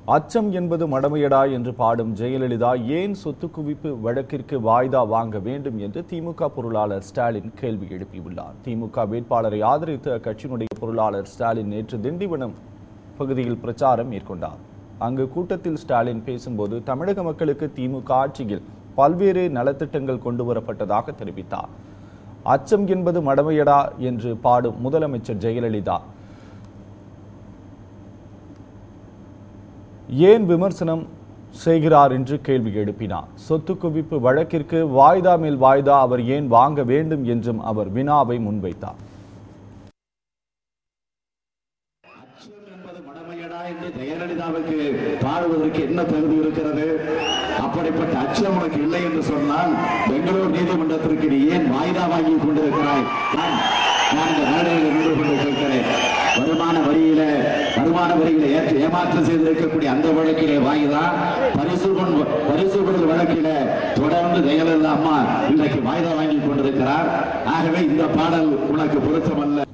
அச்சம் என்பது மடமையடா என்று பாடும் ஜெயலலிதா ஏன் சொத்து குவிப்பு வழக்கிற்கு வாய்தா வாங்க வேண்டும் என்று திமுக பொருளாளர் ஸ்டாலின் கேள்வி எழுப்பியுள்ளார் திமுக வேட்பாளரை ஆதரித்து அக்கட்சியினுடைய பொருளாளர் ஸ்டாலின் நேற்று திண்டிவனம் பகுதியில் பிரச்சாரம் மேற்கொண்டார் அங்கு கூட்டத்தில் ஸ்டாலின் பேசும்போது தமிழக மக்களுக்கு திமுக ஆட்சியில் பல்வேறு நலத்திட்டங்கள் கொண்டு வரப்பட்டதாக தெரிவித்தார் அச்சம் என்பது மடமையடா என்று பாடும் முதலமைச்சர் ஜெயலலிதா ஏன் விமர்சனம் செய்கிறார் என்று கேள்வி எழுப்பினார் சொத்து குவிப்பு வழக்கிற்கு வாய்தா மேல் வாய்தா அவர் ஏன் வாங்க வேண்டும் என்றும் அவர் வினாவை முன்வைத்தார் அச்சம் என்பது மடமையடா என்று ஜெயலலிதாவுக்கு பாடுவதற்கு என்ன தகுதி இருக்கிறது அப்படிப்பட்ட அச்சம் உனக்கு இல்லை என்று சொன்னால் பெங்களூர் நீதிமன்றத்திற்கு நீ ஏன் வாய்தா வாங்கி கொண்டிருக்கிறாய் நான் நான் இந்த மேடையில் நின்று கொண்டு கேட்கிறேன் வருமான வரியில வருமான வரியில ஏற்று ஏமாற்றம் செய்திருக்கக்கூடிய அந்த வழக்கிலே வாய்தா பரிசுகொள் பரிசுகொள் வழக்கில தொடர்ந்து ஜெயலலிதா அம்மா இன்றைக்கு வாய்தா வாங்கி கொண்டிருக்கிறார் ஆகவே இந்த பாடல் உனக்கு பொருத்தமல்ல